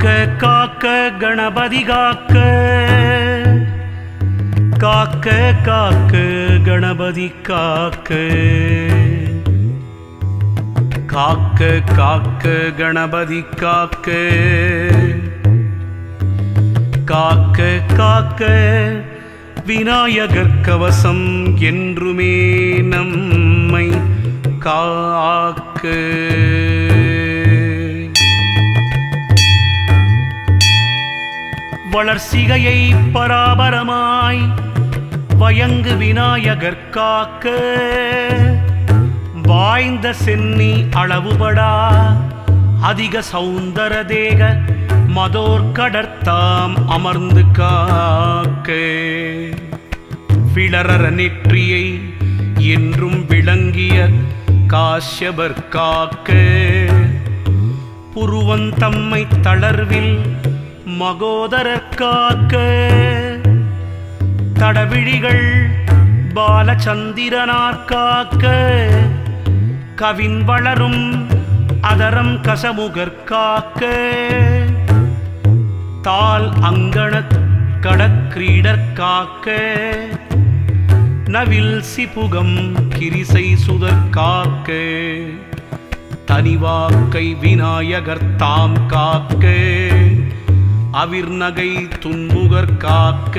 காக்க காக்க கணபதி காக்க காக்க காக்க கணபதி காக்க காக்க காக்க கணபதி காக்க காக்க காக்க விநாயகர் கவசம் என்றுமே நம்மை காக்க வளர்சிகையை பராபரமாய் வயங்கு விநாயகர் காக்க வாய்ந்த சென்னி அளவுபடா அதிக சௌந்தர தேக மதோர்கடர்த்தாம் அமர்ந்து காக்க விளரற நெற்றியை என்றும் விளங்கிய காஷ்யபர் காக்க புருவந்தம்மை தளர்வில் மகோதரர் காக்க தடவிழிகள் பாலச்சந்திரனார் காக்க கவின் வளரும் அதரம் கசமுகர் காக்க தால் அங்கணக் கடக்கிரீடர் காக்க நவில் சிபுகம் கிரிசை சுதர் காக்க தனிவாக்கை விநாயகர் தாம் காக்க அவிர்நகை துன்புகர் காக்க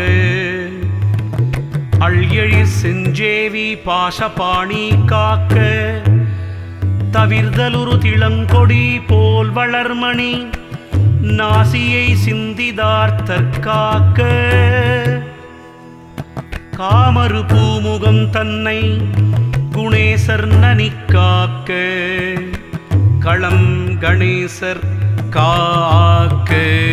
அழ்யழி செஞ்சேவி பாசபாணி காக்க தவிர்தலுரு திளங்கொடி போல் வளர்மணி நாசியை சிந்திதார்த்தற் காக்க காமரு பூமுகம் தன்னை குணேசர் நனி காக்க களம் கணேசர் காக்க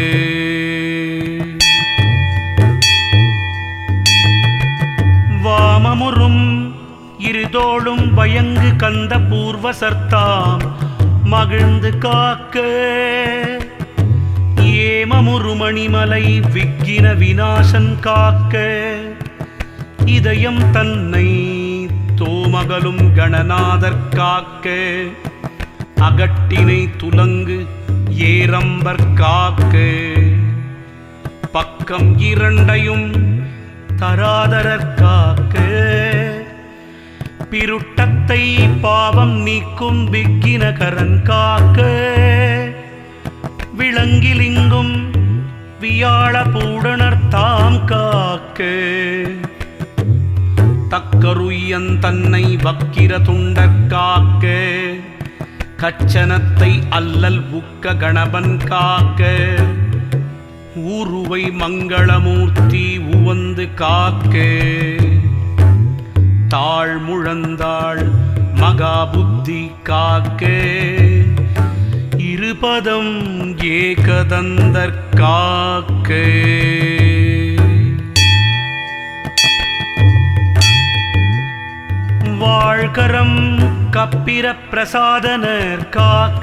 வாமமுறும் இருதோளும் பயங்கு கந்த பூர்வசர்த்தாம் மகிழ்ந்து காக்க ஏமமுருமணிமலை விக்கின விநாசன் காக்க இதயம் தன்னை தோமகலும் கணநாதர் காக்க அகட்டினை துலங்கு ஏரம்பர் காக்க பக்கம் இரண்டையும் தராதரர் காக்க பிருட்டத்தை பாவம் நீக்கும் விக்கினகரன் காக்க விளங்கிலிங்கும் வியாழ பூடனர் தாம் காக்க தக்கருயன் தன்னை வக்கிர துண்டற் காக்க கச்சனத்தை அல்லல் புக்க கணபன் காக்க ஊருவை மங்களமூர்த்தி உவந்து காக்க தாழ் முழந்தாள் மகாபுத்தி காக்க இருபதம் ஏகதந்தர் காக்க வாழ்கரம் கப்பிர பிரசாதனர் காக்க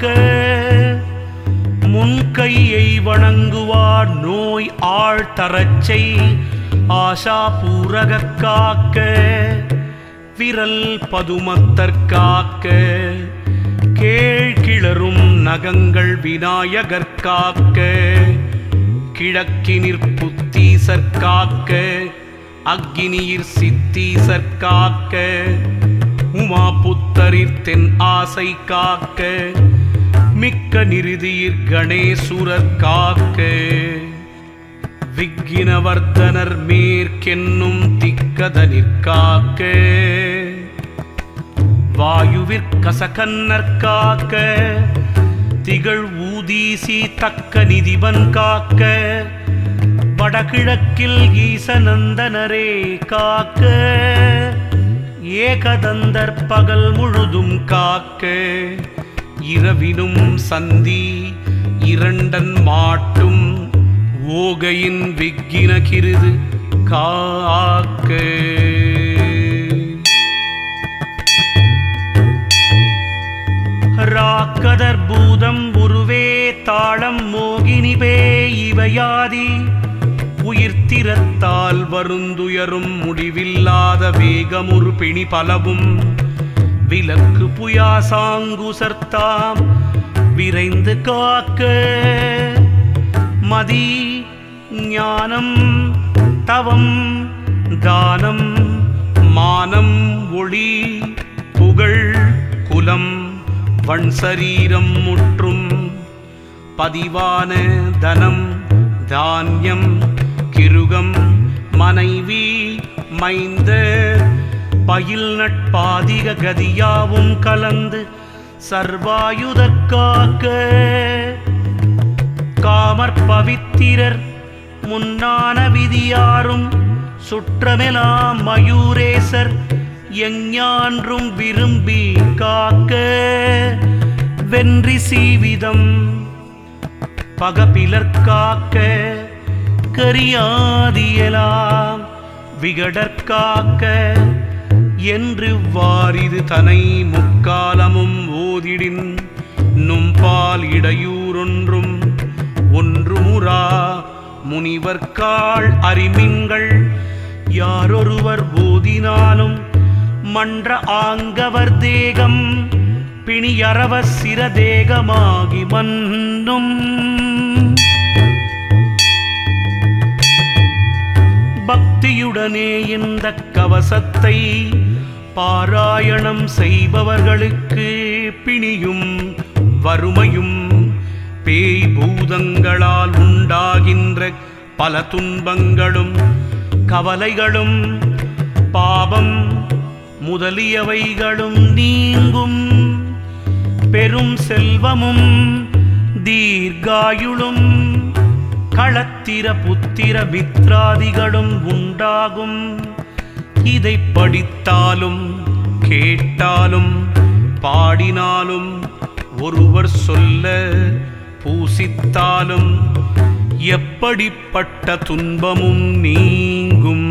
முன்கையை வணங்குவார் நோய் ஆழ்தரச்சை ஆஷா பூரகக் காக்க விரல் பதுமத்தற் காக்க கேழ்கிளரும் நகங்கள் விநாயகர் காக்க கிழக்கினிற் புத்தீசர் காக்க அக்கினியிற் சித்தீசர் காக்க உமா புத்தரிற் தென் ஆசை காக்க மிக்க நிருதியிற் கணேசுரர் காக்க விக்கினவர்தனர் மேற்கென்னும் திக்கதனிற் காக்க வாயுவிற்கசகன்னர் காக்க திகழ் ஊதீசி தக்க நிதிபன் காக்க வடகிழக்கில் ஈசநந்தனரே காக்க ஏகதந்தர் பகல் முழுதும் காக்க இரவினும் சந்தி இரண்டன் மாட்டும் ஓகையின் விக்கின கிருது காக்க ராக்கதர் பூதம் உருவே தாளம் மோகினி பே இவையாதி உயிர்த்திரத்தால் வருந்துயரும் முடிவில்லாத வேகமுறு பிணி பலவும் விலக்கு புயாசாங்குசர்த்தாம் விரைந்து காக்க மதி ஞானம் தவம் தானம் மானம் ஒளி புகழ் குலம் வன் சரீரம் முற்றும் பதிவான தனம் தானியம் கிருகம் மனைவி மைந்த பயில் நட்பாதிக கதியாவும் கலந்து சர்வாயுதற்காக்க காமற் பவித்திரர் முன்னான விதியாரும் சுற்றமெலாம் மயூரேசர் எஞ்ஞான்றும் விரும்பி காக்க வென்றி சீவிதம் பகபிலர் காக்க கரியாதியலாம் விகடற்காக்க என்று வாரிது தனை முக்காலமும் ஓதிடின் நும்பால் இடையூறொன்றும் ஒன்றுமுறா முனிவர்காள் அறிமின்கள் யாரொருவர் ஓதினாலும் மன்ற ஆங்கவர் தேகம் பிணியறவ சிரதேகமாகி மன்னும் பக்தியுடனே இந்த கவசத்தை பாராயணம் செய்பவர்களுக்கு பிணியும் வறுமையும் பேய் பூதங்களால் உண்டாகின்ற பல துன்பங்களும் கவலைகளும் பாபம் முதலியவைகளும் நீங்கும் பெரும் செல்வமும் தீர்காயுளும் களத்திர புத்திர மித்ராதிகளும் உண்டாகும் இதை படித்தாலும் கேட்டாலும் பாடினாலும் ஒருவர் சொல்ல பூசித்தாலும் எப்படிப்பட்ட துன்பமும் நீங்கும்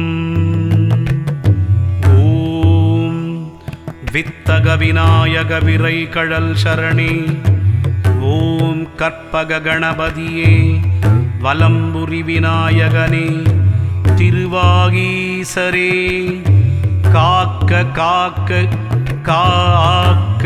ஓம் வித்தக விநாயக விரை கழல் சரணே ஓம் கற்பக கணபதியே வலம்புரி விநாயகனே திருவாகீசரே காக்க காக்க காக்க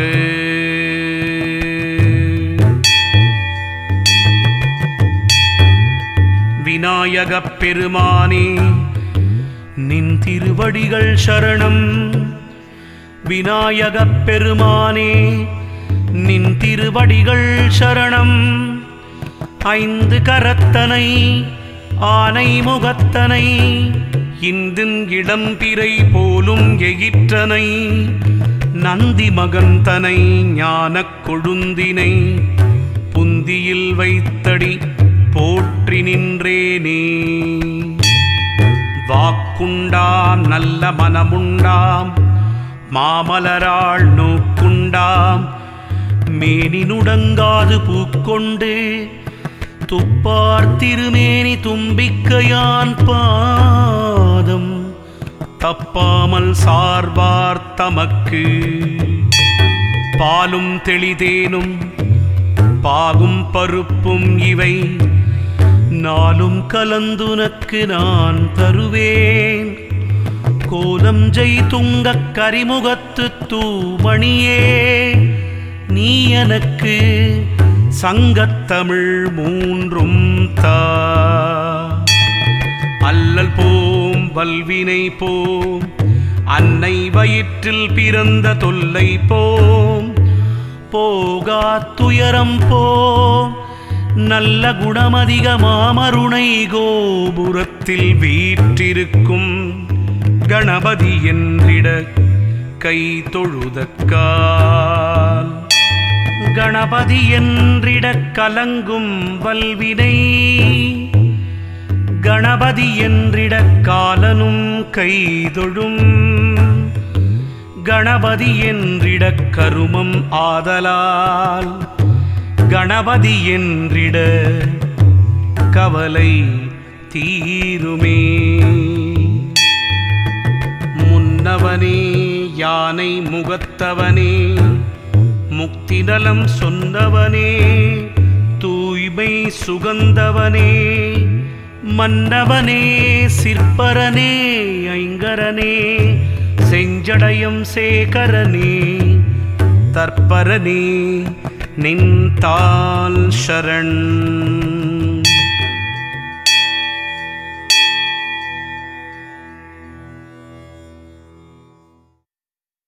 விநாயகப் பெருமானே நின் திருவடிகள் சரணம் விநாயகப் பெருமானே நின் திருவடிகள் சரணம் ஐந்து கரத்தனை ஆனை முகத்தனை இந்தின் இடம்பிறை போலும் எகிற்றனை நந்தி மகந்தனை ஞானக் கொழுந்தினை புந்தியில் வைத்தடி போற்றி நின்றேனே வாக்குண்டாம் நல்ல மனமுண்டாம் மாமலராள் நோக்குண்டாம் மேனி நுடங்காது பூக்கொண்டு துப்பார் திருமேனி தும்பிக்கையான் பாதம் தப்பாமல் சார்பார் தமக்கு பாலும் தெளிதேனும் பாகும் பருப்பும் இவை நாளும் கலந்துனக்கு நான் தருவேன் கோலம் ஜெய் துங்கக் கரிமுகத்து தூமணியே நீ எனக்கு சங்கத்தமிழ் மூன்றும் தா அல்லல் போம் வல்வினை போம் அன்னை வயிற்றில் பிறந்த தொல்லை போம் போகா துயரம் போம் நல்ல குணமதிக மாமருணை கோபுரத்தில் வீற்றிருக்கும் கணபதி என்றிட கை தொழுதக்கால் கணபதி என்றிட கலங்கும் வல்வினை கணபதி என்றிட காலனும் கைதொழும் கணபதி என்றிட கருமம் ஆதலால் கணபதி என்றிட கவலை தீருமே முன்னவனே யானை முகத்தவனே முக்தி நலம் சொன்னவனே தூய்மை சுகந்தவனே மன்னவனே சிற்பரனே ஐங்கரனே செஞ்சடையம் சேகரனே தற்பரனே நின்தால் சரண்